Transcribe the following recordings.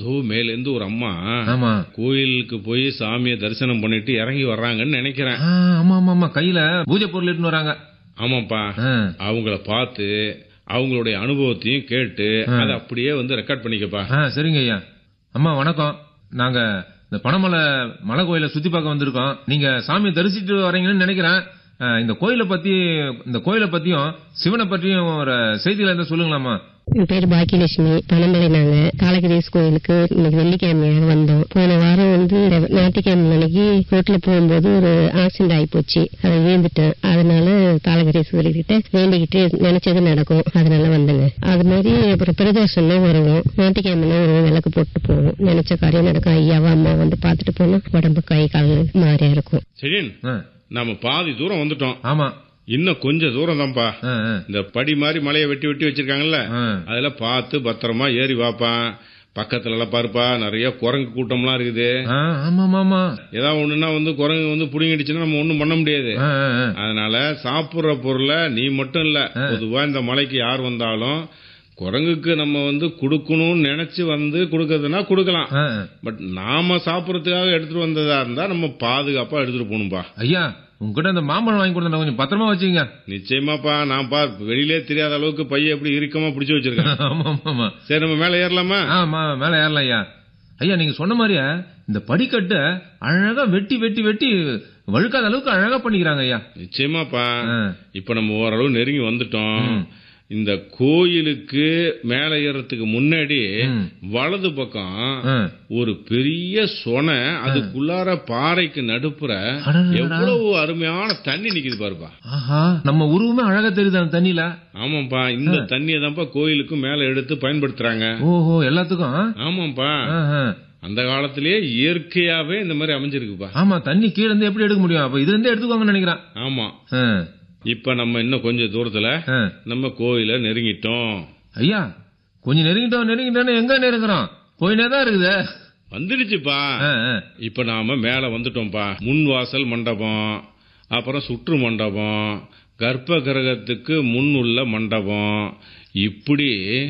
அதுவும் மேலேருந்து ஒரு அம்மா ஆமா கோயிலுக்கு போய் சாமியை தரிசனம் பண்ணிட்டு இறங்கி வர்றாங்கன்னு நினைக்கிறேன் ஆ, ஆமா ஆமா ஆமா கையில பூஜை பொருள் எடுத்துன்னு வராங்க ஆமாப்பா ஆ, அவங்கள பார்த்து அவங்களுடைய அனுபவத்தையும் கேட்டு அதை அப்படியே வந்து ரெக்கார்ட் பண்ணிக்கப்பா ஆ, சரிங்க ஐயா அம்மா வணக்கம் நாங்க இந்த பனமலை மலை கோயிலை சுத்தி பார்க்க வந்திருக்கோம் நீங்க சாமியை தரிசிட்டு வரீங்கன்னு நினைக்கிறேன் ஆ, இந்த கோயிலை பத்தி இந்த கோயிலை பத்தியும் சிவனை பற்றியும் ஒரு செய்திகளை இருந்தா சொல்லுங்களாமா என் பேர் பாக்கியலட்சுமி பனமலை நாங்க காலகிரீஸ் கோயிலுக்கு இன்னைக்கு வெள்ளிக்கிழமையாக வந்தோம் போன வாரம் வந்து இந்த ஞாயிற்றுக்கிழமை அன்னைக்கு ரோட்ல போகும்போது ஒரு ஆக்சிடென்ட் ஆகி போச்சு அதை வீழ்ந்துட்டேன் அதனால காலகிரீஸ்வரர் கிட்ட வேண்டிக்கிட்டு நினைச்சது நடக்கும் அதனால வந்தேங்க அது மாதிரி அப்புறம் பிரதோஷம்னா வருவோம் ஞாயிற்றுக்கிழமை வருவோம் விளக்கு போட்டு போவோம் நினைச்ச காரியம் நடக்கும் ஐயாவா அம்மா வந்து பார்த்துட்டு போனா உடம்பு கை கால் மாதிரியா இருக்கும் சரி ஆ, நாம பாதி தூரம் வந்துட்டோம் ஆமா இன்னும் கொஞ்சம் தூரம் தான்ப்பா ஆ, ஆ, இந்த படி மாதிரி மலையை வெட்டி வெட்டி வச்சிருக்காங்கல்ல ஆ. அதுல பார்த்து பத்திரமா ஏறி வாப்பான் பக்கத்துல எல்லாம் பாருப்பா நிறைய குரங்கு கூட்டம்லாம் இருக்குது ஆ, ஆமா ஆமா ஆமா ஏதாவது ஒண்ணுன்னா வந்து குரங்கு வந்து புடுங்கிடுச்சுன்னா நம்ம ஒண்ணும் பண்ண முடியாது ஆ, ஆ, ஆ. அதனால சாப்பிடுற பொருளை நீ மட்டும் இல்ல பொதுவா இந்த மலைக்கு யார் வந்தாலும் குரங்குக்கு நம்ம வந்து கொடுக்கணும்னு நினைச்சு வந்து கொடுக்கறதுனா கொடுக்கலாம் ஆ, ஆ. பட் நாம சாப்பிடறதுக்காக எடுத்துட்டு வந்ததா இருந்தா நம்ம பாதுகாப்பா எடுத்துட்டு போகணும்பா ஐயா உங்ககிட்ட இந்த மாம்பழம் வாங்கி கொடுத்தா கொஞ்சம் பத்திரமா வச்சுங்க நிச்சயமாப்பா நான் பா வெளியிலே தெரியாத அளவுக்கு பைய எப்படி இறுக்கமா பிடிச்சு வச்சிருக்கேன் ஆமா ஆமா ஆமா சரி நம்ம மேல ஏறலாமா ஆ, மா- மேல ஏறலாம் ஐயா ஐயா நீங்க சொன்ன மாதிரியே இந்த படிக்கட்டு அழகா வெட்டி வெட்டி வெட்டி வழுக்காத அளவுக்கு அழகா பண்ணிக்கிறாங்க ஐயா நிச்சயமாப்பா ஆ. இப்ப நம்ம ஓரளவு நெருங்கி வந்துட்டோம் இந்த கோயிலுக்கு மேல ஏறதுக்கு முன்னாடி ம். வலது பக்கம் ஆ. ஒரு பெரிய சொனை அதுக்குள்ளார பாறைக்கு நடுப்புற அடடடடா. எவ்வளவு அருமையான தண்ணி நிக்குது பாருப்பா ஆஹா நம்ம உருவமே அழகா தெரியுது அந்த தண்ணியில ஆமாப்பா இந்த தண்ணியை தான்ப்பா கோயிலுக்கு மேல எடுத்து பயன்படுத்துறாங்க ஓஹோ எல்லாத்துக்கும் ஆ? ஆமாப்பா ஆஹா. அந்த காலத்திலேயே இயற்கையாவே இந்த மாதிரி அமைஞ்சிருக்குப்பா ஆமா தண்ணி கீழ இருந்து எப்படி எடுக்க முடியும் அப்ப இதுல இருந்தே எடுத்துக்கோங்கன்னு நினைக்கிறேன் ஆமா ஆ. இப்ப நம்ம இன்னும் கொஞ்சம் தூரத்துல ஆ. நம்ம கோயில நெருங்கிட்டோம் ஐயா கொஞ்சம் நெருங்கிட்டோம் நெருங்கிட்டோம் எங்க நெருங்குறோம் போயினே தான் இருக்குது வந்துடுச்சுப்பா ஆ, ஆ. இப்ப நாம மேல வந்துட்டோம்ப்பா முன் வாசல் மண்டபம் அப்புறம் சுற்று மண்டபம் கர்ப்ப கிரகத்துக்கு முன் உள்ள மண்டபம் இப்படி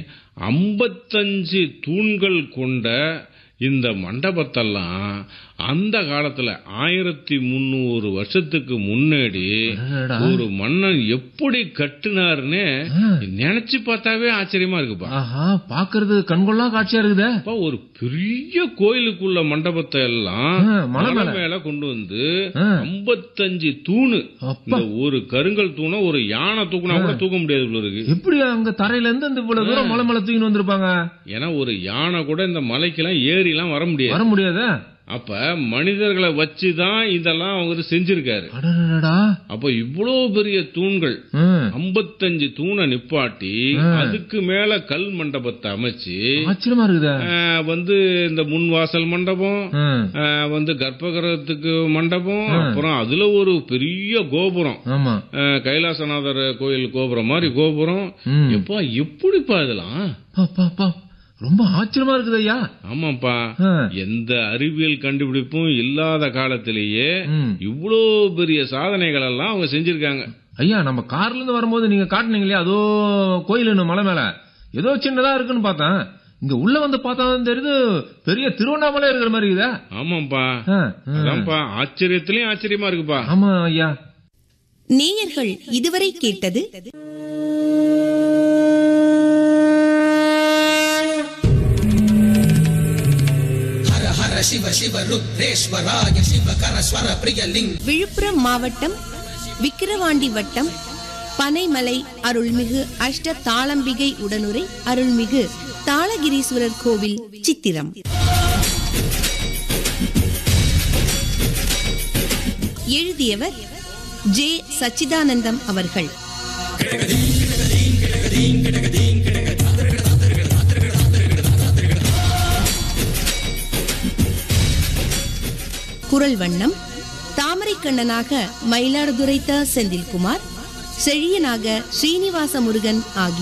ஐம்பத்தஞ்சு தூண்கள் கொண்ட இந்த மண்டபத்தெல்லாம் அந்த காலத்துல ஆயிரத்தி முன்னூறு வருஷத்துக்கு முன்னாடி அடடா. ஒரு மன்னன் எப்படி கட்டுனாருன்னு ஆ. நினைச்சு பார்த்தாவே ஆச்சரியமா இருக்குப்பா ஆஹா பாக்குறது கண்கொள்ளா காட்சியா இருக்குதே அப்பா ஒரு பெரிய கோயிலுக்குள்ள மண்டபத்தை எல்லாம் ஆ, மலை மலை மேல. மேல கொண்டு வந்து ஆ. ஐம்பத்தஞ்சு தூணு அப்பா. இந்த ஒரு கருங்கல் தூணை ஒரு யானை தூக்குனா கூட தூக்க முடியாது இவ்வளவு இருக்கு எப்படி அங்க தரையில இருந்து இந்த இவ்வளவு தூரம் மலை மலை தூக்கின்னு வந்திருப்பாங்க ஏன்னா ஒரு யானை கூட இந்த மலைக்கெல்லாம் ஏறி எல்லாம் வர முடியாது வர முடியாதே அப்ப மனிதர்களை வச்சுதான் இதெல்லாம் அவங்க செஞ்சிருக்காரு அடடடா. அப்ப இவ்வளவு பெரிய தூண்கள் ம். ஐம்பத்தஞ்சு தூணை நிப்பாட்டி ஆ. அதுக்கு மேல கல் மண்டபத்தை அமைச்சு ஆச்சரியமா இருக்குதே ஆ, வந்து இந்த முன் வாசல் மண்டபம் ம். ஆ, வந்து கர்ப்பகிரகத்துக்கு மண்டபம் அப்புறம் அதுல ஒரு பெரிய கோபுரம் ஆமா ஆ, கைலாசநாதர் கோயில் கோபுரம் மாதிரி கோபுரம் ம். எப்பா எப்படிப்பா இதெல்லாம் பா, பா, பா. ரொம்ப ஆச்சரியமா இருக்குது ஐயா ஆமாப்பா ஆ. எந்த அறிவியல் கண்டுபிடிப்பும் இல்லாத காலத்திலேயே ம். இவ்வளோ பெரிய சாதனைகள் எல்லாம் அவங்க செஞ்சிருக்காங்க ஐயா நம்ம கார்ல இருந்து வரும்போது நீங்க காட்டுனீங்க இல்லையா அதோ கோயில் இன்னும் மலை மேல ஏதோ சின்னதா இருக்குன்னு பார்த்தேன் இங்க உள்ள வந்து பார்த்தா தான் தெரியுது பெரிய திருவண்ணாமலை இருக்கிற மாதிரி இருக்குதா ஆமாப்பா ஆ, ஆ. அதான்ப்பா ஆச்சரியத்திலயும் ஆச்சரியமா இருக்குப்பா ஆமா ஐயா நேயர்கள் இதுவரை கேட்டது விழுப்புரம் மாவட்டம் விக்கிரவாண்டி வட்டம் பனைமலை அருள்மிகு அஷ்ட தாளம்பிகை உடனுரை அருள்மிகு தாளகிரீஸ்வரர் கோவில் சித்திரம் எழுதியவர் ஜே சச்சிதானந்தம் அவர்கள் குரல் வண்ணம் தாமரைக்கண்ணனாக மயிலாடுதுறை த செந்தில்குமார் செழியனாக ஸ்ரீனிவாச முருகன் ஆகியோர்